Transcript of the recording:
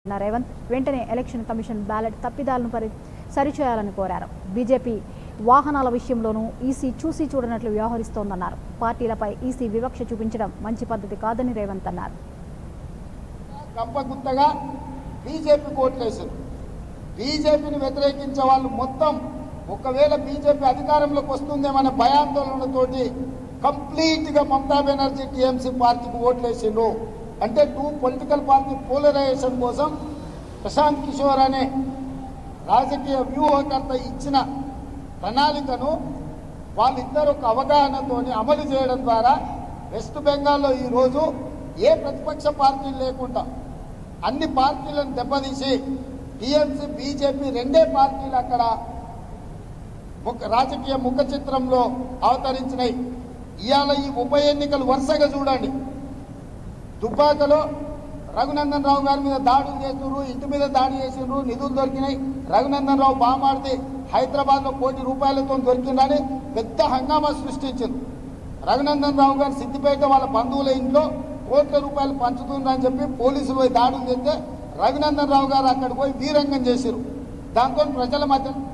అన్న రేవంత్ వెంటనే election commission ballot తప్పిదాలను పరి సరిచేయాలని కోరారు బీజేపీ వాహనాల విషయంలోనూ ఈసీ చూసి చూడనట్లు వ్యవహరిస్తోందన్నారు పార్టీలపై ఈసీ వివక్ష చూపించడం మంచి పద్ధతి కాదని రేవంత్ అన్నారు గంపగుత్తగా బీజేపీకి ఓట్లేశారు బీజేపీని వ్యతిరేకించే వాళ్ళు మొత్తం ఒకవేళ బీజేపీ అధికారంలోకి వస్తుందేమనే భయాందోళనతోటి కంప్లీట్గా మమతా బెనర్జీ టీఎంసీ పార్టీకి ఓట్లేసిండ్రు అంటే టూ పొలిటికల్ పార్టీ పోలరైజేషన్ కోసం ప్రశాంత్ కిషోర్ అనే రాజకీయ వ్యూహకర్త ఇచ్చిన ప్రణాళికను వాళ్ళిద్దరు ఒక అవగాహనతోని అమలు చేయడం ద్వారా వెస్ట్ బెంగాల్లో ఈరోజు ఏ ప్రతిపక్ష పార్టీలు లేకుండా అన్ని పార్టీలను దెబ్బతీసి టీఎంసీ బీజేపీ రెండే పార్టీలు అక్కడ ముఖ రాజకీయ ముఖ చిత్రంలో అవతరించినాయి ఇవాళ ఈ ఉప ఎన్నికలు వరుసగా చూడండి దుబ్బాకలో రఘునందన్ రావు గారి మీద దాడులు చేస్తున్నారు ఇంటి మీద దాడి చేసిండ్రు నిధులు దొరికినాయి రఘునందన్ రావు బామాడితే హైదరాబాద్ లో కోటి రూపాయలతో దొరికిందని పెద్ద హంగామా సృష్టించింది రఘునందన్ రావు గారు సిద్దిపేట వాళ్ళ బంధువుల ఇంట్లో కోట్ల రూపాయలు పంచుతుందని చెప్పి పోలీసులు పోయి దాడులు చేస్తే రఘునందన్ రావు గారు అక్కడికి పోయి వీరంగం చేశారు దాంతో ప్రజల మధ్య